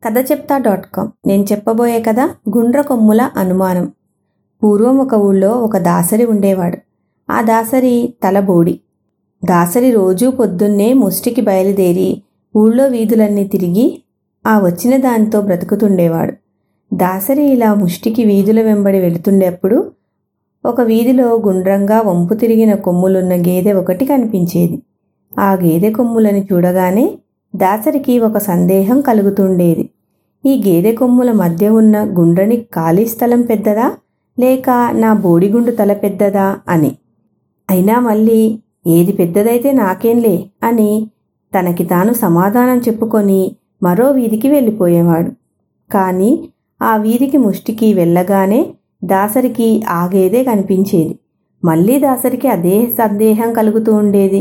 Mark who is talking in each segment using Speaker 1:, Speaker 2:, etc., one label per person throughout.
Speaker 1: కథ చెప్తా dot com నేను చెప్పబోయే కథ గుండ్ర కొమ్ముల అనుమానం పూర్వం ఒక ఊళ్ళో ఒక దాసరి ఉండేవాడు ఆ దాసరి తల బోడి దాసరి రోజూ పొద్దున్నే ముష్టికి బయలుదేరి ఊళ్ళో వీధులన్నీ తిరిగి ఆ వచ్చిన దానితో బ్రతుకుతుండేవాడు దాసరి ఇలా ముష్టికి వీధుల వెంబడి వెళుతుండేప్పుడు ఒక వీధిలో గుండ్రంగా వంపు తిరిగిన కొమ్ములున్న గేదె ఒకటి కనిపించేది ఆ గేదె కొమ్ములని చూడగానే దాసరికి ఒక సందేహం కలుగుతుండేది ఈ గేదె కొమ్ముల మధ్య ఉన్న గుండ్రని ఖాళీ స్థలం పెద్దదా లేక నా బోడిగుండు తల పెద్దదా అని అయినా మళ్ళీ ఏది పెద్దదైతే నాకేంలే అని తనకి తాను సమాధానం చెప్పుకొని మరో వీధికి వెళ్ళిపోయేవాడు కానీ ఆ వీధికి ముష్టికి వెళ్ళగానే దాసరికి ఆ గేదె కనిపించేది మళ్ళీ దాసరికి అదే సందేహం కలుగుతూ ఉండేది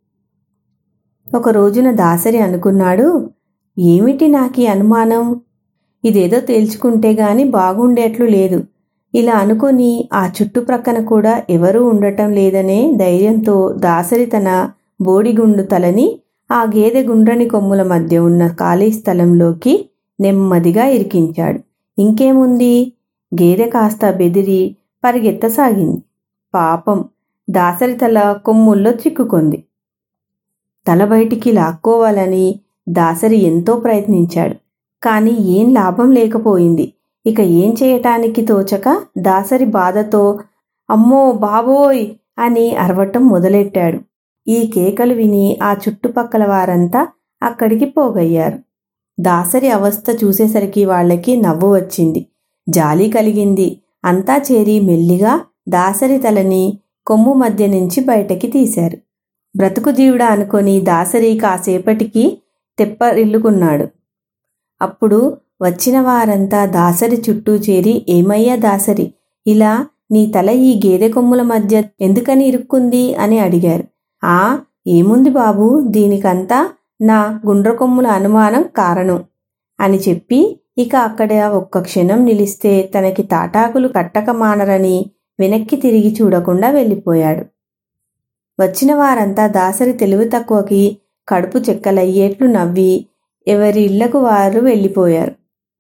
Speaker 1: ఒక రోజున దాసరి అనుకున్నాడు ఏమిటి నాకీ అనుమానం ఇదేదో తేల్చుకుంటే గాని బాగుండేట్లు లేదు ఇలా అనుకొని ఆ చుట్టుప్రక్కన కూడా ఎవరూ ఉండటం లేదనే ధైర్యంతో దాసరి తన బోడిగుండు తలని ఆ గేదె గుండ్రని కొమ్ముల మధ్య ఉన్న ఖాళీ స్థలంలోకి నెమ్మదిగా ఇరికించాడు ఇంకేముంది గేదె కాస్త బెదిరి పరిగెత్తసాగింది పాపం దాసరి తల కొమ్ముల్లో చిక్కుకుంది తల బయటికి లాక్కోవాలని దాసరి ఎంతో ప్రయత్నించాడు కానీ ఏం లాభం లేకపోయింది ఇక ఏం చేయటానికి తోచక దాసరి బాధతో అమ్మో బాబోయ్ అని అరవటం మొదలెట్టాడు ఈ కేకలు విని ఆ చుట్టుపక్కల వారంతా అక్కడికి పోగయ్యారు దాసరి అవస్థ చూసేసరికి వాళ్ళకి నవ్వు వచ్చింది జాలి కలిగింది అంతా చేరి మెల్లిగా దాసరి తలని కొమ్ము మధ్య నుంచి బయటకి తీశారు బ్రతుకు జీవుడా అనుకొని దాసరి కాసేపటికి తెప్పరిల్లుకున్నాడు అప్పుడు వచ్చిన వారంతా దాసరి చుట్టూ చేరి ఏమయ్యా దాసరి ఇలా నీ తల ఈ గేదె కొమ్ముల మధ్య ఎందుకని ఇరుక్కుంది అని అడిగారు ఆ ఏముంది బాబు దీనికంతా నా గుండ్రకొమ్ముల అనుమానం కారణం అని చెప్పి ఇక అక్కడ ఒక్క క్షణం నిలిస్తే తనకి తాటాకులు కట్టక మానరని వెనక్కి తిరిగి చూడకుండా వెళ్ళిపోయాడు వచ్చిన వారంతా దాసరి తెలివి తక్కువకి కడుపు చెక్కలయ్యేట్లు నవ్వి ఎవరి ఇళ్లకు వారు వెళ్ళిపోయారు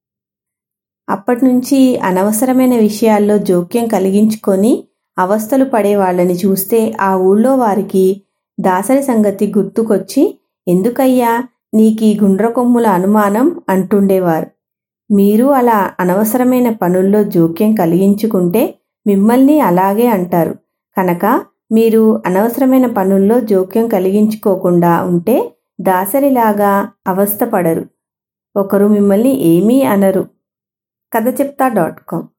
Speaker 1: అప్పటినుంచి అనవసరమైన విషయాల్లో జోక్యం కలిగించుకొని అవస్థలు పడే వాళ్ళని చూస్తే ఆ ఊళ్ళో వారికి దాసరి సంగతి గుర్తుకొచ్చి ఎందుకయ్యా నీకీ గుండ్రకొమ్ముల అనుమానం అంటుండేవారు మీరు అలా అనవసరమైన పనుల్లో జోక్యం కలిగించుకుంటే మిమ్మల్ని అలాగే అంటారు కనుక మీరు అనవసరమైన పనుల్లో జోక్యం కలిగించుకోకుండా ఉంటే దాసరిలాగా అవస్థపడరు ఒకరు మిమ్మల్ని ఏమీ అనరు కథ చెప్తా డాట్ కామ్